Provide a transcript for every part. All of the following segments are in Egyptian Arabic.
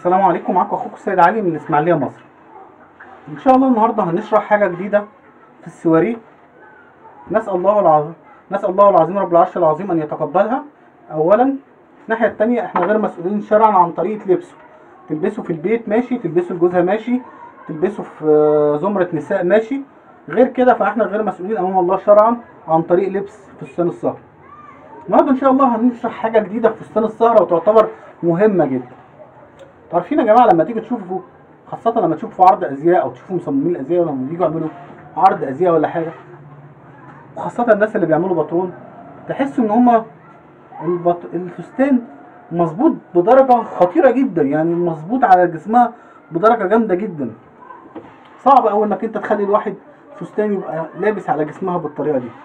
السلام عليكم معاكم اخوكم السيد علي من الاسماعيليه مصر ان شاء الله النهارده هنشرح حاجه جديده في السواريه نسال الله العظيم نسال الله العظيم رب العرش العظيم ان يتقبلها اولا الناحيه التانية احنا غير مسؤولين شرعا عن طريقه لبسه تلبسه في البيت ماشي تلبسه لجوزها ماشي تلبسه في زمره نساء ماشي غير كده فاحنا غير مسؤولين امام الله شرعا عن طريق لبس فستان السهر النهارده ان شاء الله هنشرح حاجه جديده في فستان السهره وتعتبر مهمه جدا عارفين يا جماعه لما تيجي تشوفوا خاصة لما تشوفوا عرض ازياء او تشوفوا مصممين الازياء لما بييجوا يعملوا عرض ازياء ولا حاجة وخاصة الناس اللي بيعملوا باترون تحسوا ان هما البط... الفستان مظبوط بدرجة خطيرة جدا يعني مظبوط على جسمها بدرجة جامدة جدا صعب اوي انك انت تخلي الواحد فستان يبقى لابس على جسمها بالطريقة دي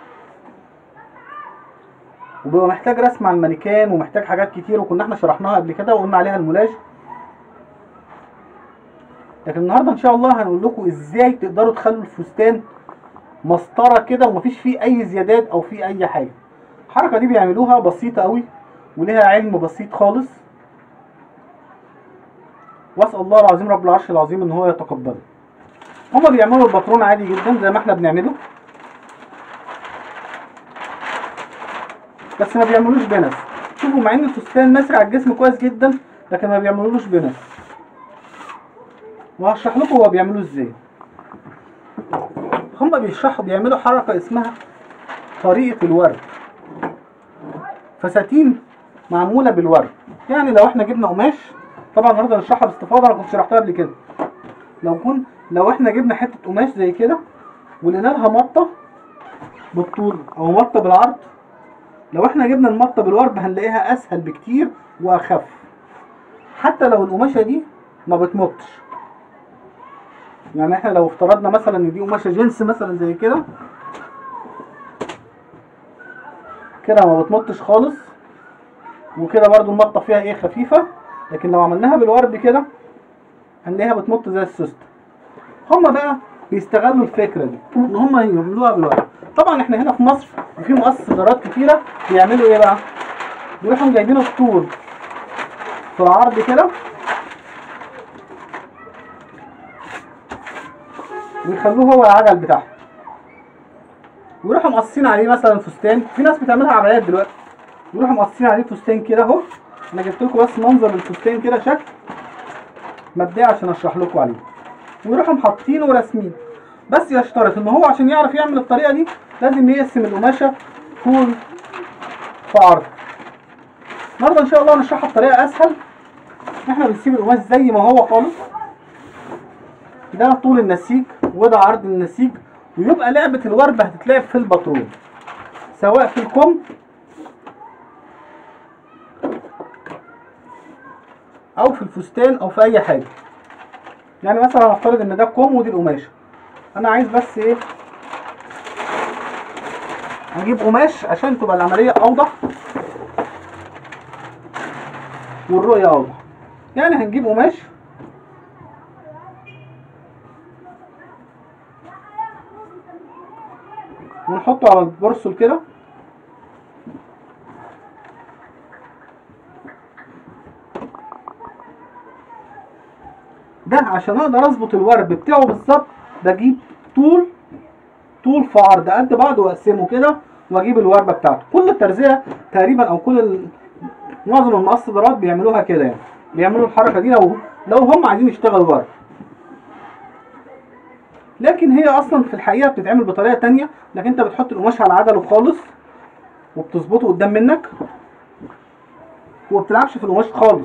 وبيبقى محتاج رسم على المانيكان ومحتاج حاجات كتير وكنا احنا شرحناها قبل كده وقلنا عليها المولاج لكن النهارده ان شاء الله هنقول لكم ازاي تقدروا تخلوا الفستان مسطره كده ومفيش فيه اي زيادات او فيه اي حاجه الحركه دي بيعملوها بسيطه قوي وليها علم بسيط خالص واسال الله العظيم رب العرش العظيم ان هو يتقبله هما بيعملوا الباترون عادي جدا زي ما احنا بنعمله بس ما بيعملوش بنس شوفوا مع ان الفستان ماسك على الجسم كويس جدا لكن ما بيعملوش بنس وهشرح لكم هو بيعملوه ازاي هما بيشرحوا بيعملوا حركة اسمها طريقة الورد فساتين معمولة بالورد يعني لو احنا جبنا قماش طبعا النهارده هنشرحها باستفاضة انا كنت شرحتها قبل كده لو كن لو احنا جبنا حتة قماش زي كده ولقينا لها مطة بالطول او مطة بالعرض لو احنا جبنا المطة بالورد هنلاقيها اسهل بكتير واخف حتى لو القماشة دي ما بتمطش يعني احنا لو افترضنا مثلا ان دي قماشه جنس مثلا زي كده كده ما بتمطش خالص وكده برضو المطه فيها ايه خفيفه لكن لو عملناها بالورد كده هنلاقيها بتمط زي السوسته هما بقى بيستغلوا الفكره دي ان هما يعملوها بالورد طبعا احنا هنا في مصر وفي مؤسسات كتيره بيعملوا ايه بقى بيروحوا جايبين الطول في العرض كده ويخلوه هو العجل بتاعهم ويروحوا مقصين عليه مثلا فستان في ناس بتعملها عبايات دلوقتي يروحوا مقصين عليه فستان كده اهو انا جبت لكم بس منظر الفستان كده شكل مبدئي عشان اشرح لكم عليه ويروحوا محطينه وراسمين بس يشترط ان هو عشان يعرف يعمل الطريقه دي لازم يقسم القماشه طول في عرض النهارده ان شاء الله هنشرحها بطريقه اسهل احنا بنسيب القماش زي ما هو خالص ده طول النسيج وده عرض النسيج ويبقى لعبة الورد هتتلعب في الباترون سواء في الكم او في الفستان او في اي حاجة يعني مثلا هنفترض ان ده الكم ودي القماشة انا عايز بس ايه هجيب قماش عشان تبقى العملية اوضح والرؤية اوضح يعني هنجيب قماش ونحطه على البرسل كده ده عشان اقدر اظبط الورب بتاعه بالظبط بجيب طول طول في عرض قد بعض واقسمه كده واجيب الوربه بتاعته كل الترزيه تقريبا او كل ال... معظم المقصدرات بيعملوها كده يعني بيعملوا الحركه دي لو لو هم عايزين يشتغلوا ورب لكن هي اصلا في الحقيقه بتتعمل بطريقه تانية انك انت بتحط القماش على عجله خالص وبتظبطه قدام منك وما بتلعبش في القماش خالص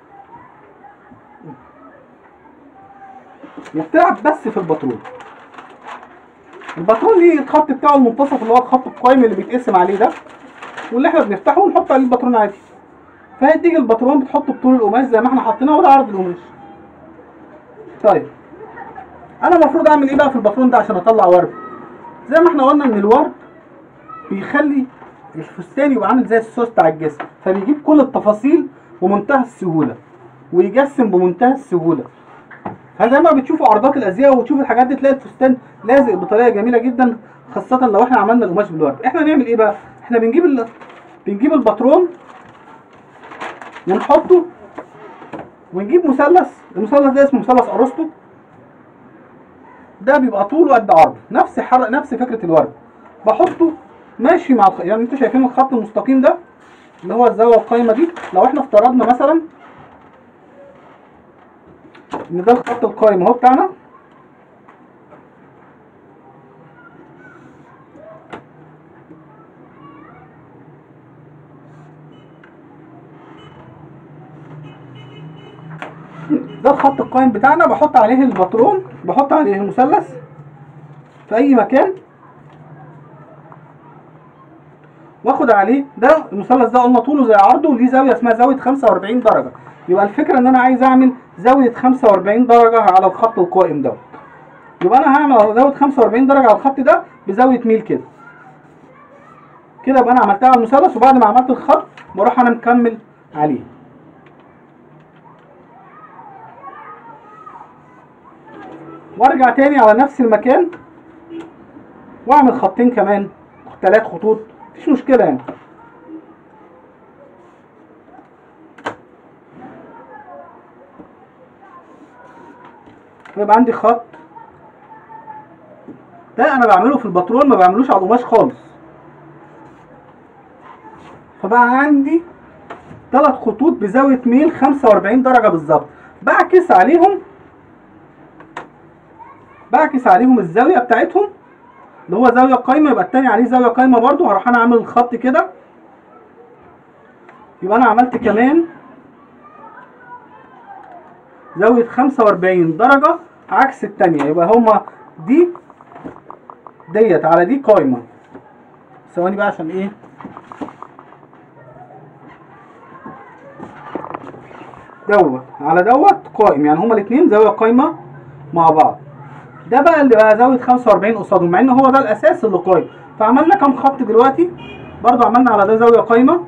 وبتلعب بس في الباترون الباترون ليه الخط بتاعه المنتصف اللي هو الخط القايم اللي بيتقسم عليه ده واللي احنا بنفتحه ونحط عليه الباترون عادي فهتيجي الباترون بتحطه بطول القماش زي ما احنا حاطينه وده عرض القماش طيب انا المفروض اعمل ايه بقى في الباترون ده عشان اطلع ورد زي ما احنا قلنا ان الورد بيخلي الفستان يبقى عامل زي السوس بتاع الجسم فبيجيب كل التفاصيل بمنتهى السهوله ويجسم بمنتهى السهوله فزي ما بتشوفوا عرضات الازياء وتشوفوا الحاجات دي تلاقي الفستان لازق بطريقه جميله جدا خاصه لو احنا عملنا القماش بالورد احنا نعمل ايه بقى احنا بنجيب ال... بنجيب الباترون ونحطه ونجيب مثلث المثلث ده اسمه مثلث ارسطو ده بيبقى طوله قد عرضه نفس حر... نفس فكره الورد بحطه ماشي مع الخ... يعني انتوا شايفين الخط المستقيم ده اللي هو الزاويه القايمه دي لو احنا افترضنا مثلا ان ده الخط القايم اهو بتاعنا ده الخط القايم بتاعنا بحط عليه الباترون بحط عليه المثلث في اي مكان واخد عليه ده المثلث ده قلنا طوله زي عرضه وليه زاويه اسمها زاويه 45 درجه يبقى الفكره ان انا عايز اعمل زاويه 45 درجه على الخط القائم دوت يبقى انا هعمل زاويه 45 درجه على الخط ده بزاويه ميل كده كده يبقى انا عملتها على المثلث وبعد ما عملت الخط بروح انا مكمل عليه وارجع تاني على نفس المكان واعمل خطين كمان ثلاث خطوط مفيش مشكله يعني ويبقى عندي خط ده انا بعمله في الباترون ما بعملوش على القماش خالص فبقى عندي ثلاث خطوط بزاويه ميل 45 درجه بالظبط بعكس عليهم بعكس عليهم الزاويه بتاعتهم اللي هو زاويه قايمه يبقى التاني عليه زاويه قايمه برضو هروح انا عامل الخط كده يبقى انا عملت كمان زاويه 45 درجه عكس التانية يبقى هما دي ديت على دي قايمه ثواني بقى عشان ايه دوت على دوت قائم يعني هما الاثنين زاويه قايمه مع بعض ده بقى اللي بقى زاويه 45 قصادهم مع ان هو ده الاساس اللي قايم فعملنا كام خط دلوقتي برضو عملنا على ده زاويه قايمه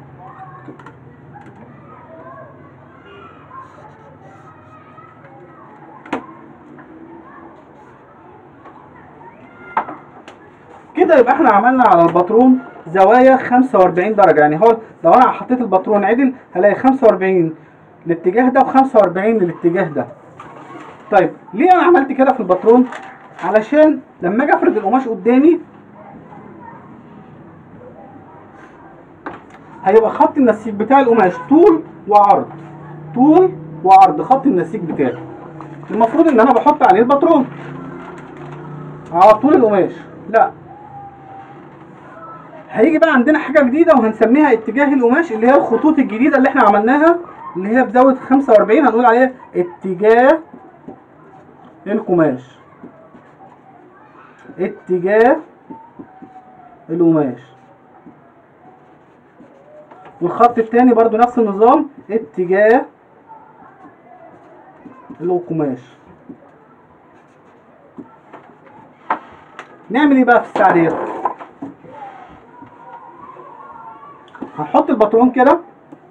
كده يبقى احنا عملنا على الباترون زوايا 45 درجه يعني هو لو انا حطيت الباترون عدل هلاقي 45 الاتجاه ده و45 للاتجاه ده طيب ليه انا عملت كده في الباترون علشان لما اجي افرد القماش قدامي هيبقى خط النسيج بتاع القماش طول وعرض طول وعرض خط النسيج بتاعي المفروض ان انا بحط عليه الباترون على طول القماش لا هيجي بقى عندنا حاجه جديده وهنسميها اتجاه القماش اللي هي الخطوط الجديده اللي احنا عملناها اللي هي بزاويه 45 هنقول عليها اتجاه القماش اتجاه القماش والخط التاني برضو نفس النظام اتجاه القماش نعمل ايه بقى في الساعه ديت هنحط الباترون كده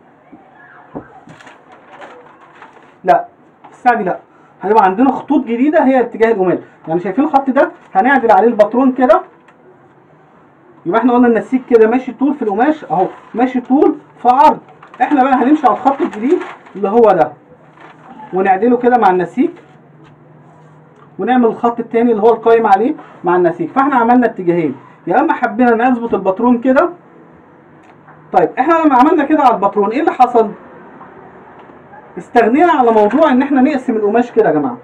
لا الساعه دي لا هيبقى عندنا خطوط جديده هي اتجاه القماش يعني شايفين الخط ده هنعدل عليه الباترون كده يبقى احنا قلنا النسيج كده ماشي طول في القماش اهو ماشي طول في عرض احنا بقى هنمشي على الخط الجديد اللي هو ده ونعدله كده مع النسيج ونعمل الخط التاني اللي هو القايم عليه مع النسيج فاحنا عملنا اتجاهين يا اما حبينا نظبط الباترون كده طيب احنا لما عملنا كده على الباترون ايه اللي حصل استغنينا على موضوع ان احنا نقسم القماش كده يا جماعه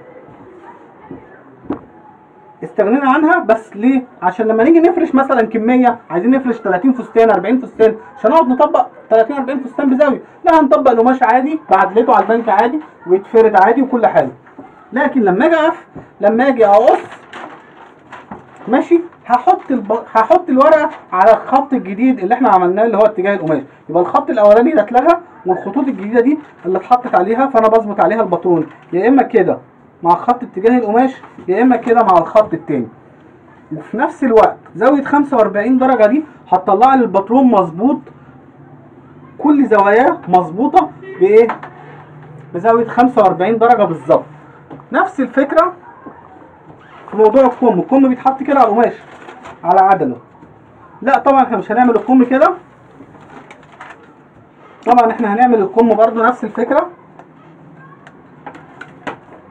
استغنينا عنها بس ليه عشان لما نيجي نفرش مثلا كميه عايزين نفرش 30 فستان 40 فستان مش هنقعد نطبق 30 40 فستان بزاويه لا هنطبق القماش عادي بعدلته على البنك عادي ويتفرد عادي وكل حاجه لكن لما اجي اقف لما اجي اقص ماشي هحط الب... هحط الورقه على الخط الجديد اللي احنا عملناه اللي هو اتجاه القماش يبقى الخط الاولاني ده اتلغى والخطوط الجديده دي اللي اتحطت عليها فانا بظبط عليها الباترون يا اما كده مع خط اتجاه القماش يا اما كده مع الخط التاني وفي نفس الوقت زاويه 45 درجه دي هتطلع لي الباترون مظبوط كل زواياه مظبوطه بايه بزاويه 45 درجه بالظبط نفس الفكره في موضوع الكم الكم بيتحط كده على القماش على عدله لا طبعا احنا مش هنعمل الكم كده طبعا احنا هنعمل الكم برضو نفس الفكره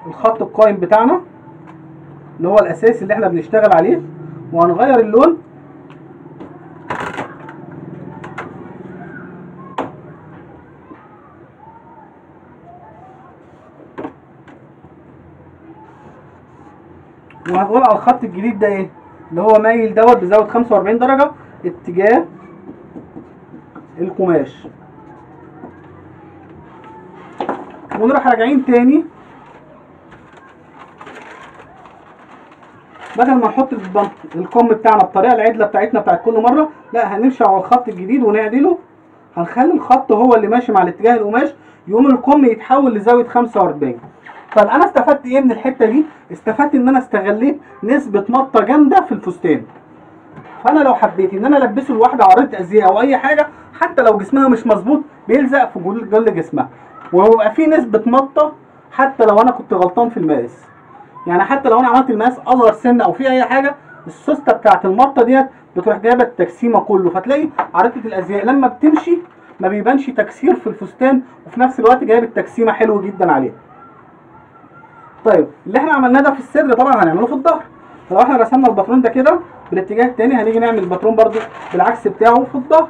الخط القائم بتاعنا اللي هو الاساسي اللي احنا بنشتغل عليه وهنغير اللون وهنقول على الخط الجديد ده ايه اللي هو مايل دوت بزاويه 45 درجه اتجاه القماش ونروح راجعين تاني بدل ما نحط البن- الكم بتاعنا بالطريقه العدله بتاعتنا بتاعت كل مره لا هنمشي على الخط الجديد ونعدله هنخلي الخط هو اللي ماشي مع الاتجاه القماش يقوم الكم يتحول لزاويه 45 طب انا استفدت ايه من الحته دي استفدت ان انا استغليت نسبه مطه جامده في الفستان فانا لو حبيت ان انا البسه لواحده عارضه ازياء او اي حاجه حتى لو جسمها مش مظبوط بيلزق في جل جل جسمها ويبقى في نسبه مطه حتى لو انا كنت غلطان في المقاس يعني حتى لو انا عملت المقاس اصغر سن او في اي حاجه السوسته بتاعت المطه ديت بتروح جايبه التجسيمه كله فتلاقي عارضه الازياء لما بتمشي ما بيبانش تكسير في الفستان وفي نفس الوقت جايب التجسيمه حلو جدا عليها طيب اللي احنا عملناه ده في الصدر طبعا هنعمله في الظهر فلو احنا رسمنا الباترون ده كده بالاتجاه التاني هنيجي نعمل الباترون برده بالعكس بتاعه في الظهر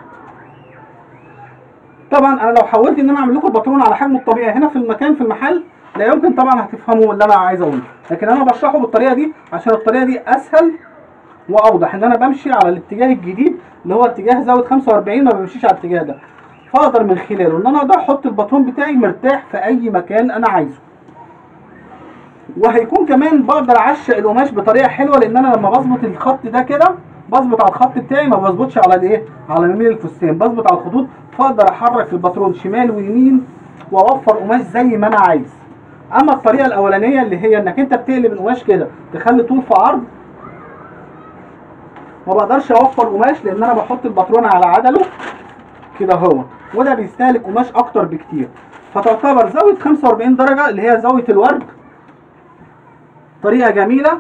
طبعا انا لو حاولت ان انا اعمل لكم الباترون على حجمه الطبيعي هنا في المكان في المحل لا يمكن طبعا هتفهموا اللي انا عايز اقوله لكن انا بشرحه بالطريقه دي عشان الطريقه دي اسهل واوضح ان انا بمشي على الاتجاه الجديد اللي هو اتجاه زاويه 45 ما بمشيش على الاتجاه ده فاقدر من خلاله ان انا اقدر احط الباترون بتاعي مرتاح في اي مكان انا عايزه وهيكون كمان بقدر اعشق القماش بطريقه حلوه لان انا لما بظبط الخط ده كده بظبط على الخط بتاعي ما بظبطش على الايه على يمين الفستان بظبط على الخطوط فاقدر احرك الباترون شمال ويمين واوفر قماش زي ما انا عايز اما الطريقه الاولانيه اللي هي انك انت بتقلب القماش كده تخلي طول في عرض ما بقدرش اوفر قماش لان انا بحط الباترون على عدله كده اهو وده بيستهلك قماش اكتر بكتير فتعتبر زاويه 45 درجه اللي هي زاويه الورد طريقه جميله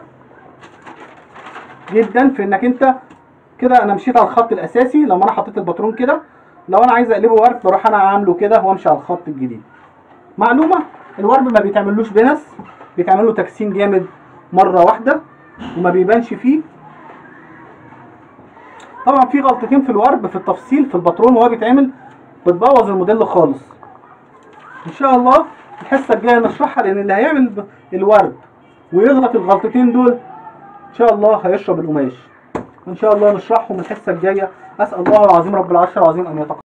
جدا في انك انت كده انا مشيت على الخط الاساسي لما انا حطيت الباترون كده لو انا عايز اقلبه ورد بروح انا عامله كده وامشي على الخط الجديد معلومه الورد ما بيتعملوش بنس بيتعمل له تجسيم جامد مره واحده وما بيبانش فيه طبعا في غلطتين في الورب في التفصيل في الباترون وهو بيتعمل بتبوظ الموديل خالص ان شاء الله الحصه الجايه نشرحها لان اللي هيعمل ب- الورد ويغلط الغلطتين دول ان شاء الله هيشرب القماش ان شاء الله نشرحهم الحصه الجايه اسال الله العظيم رب العرش العظيم ان يتقبل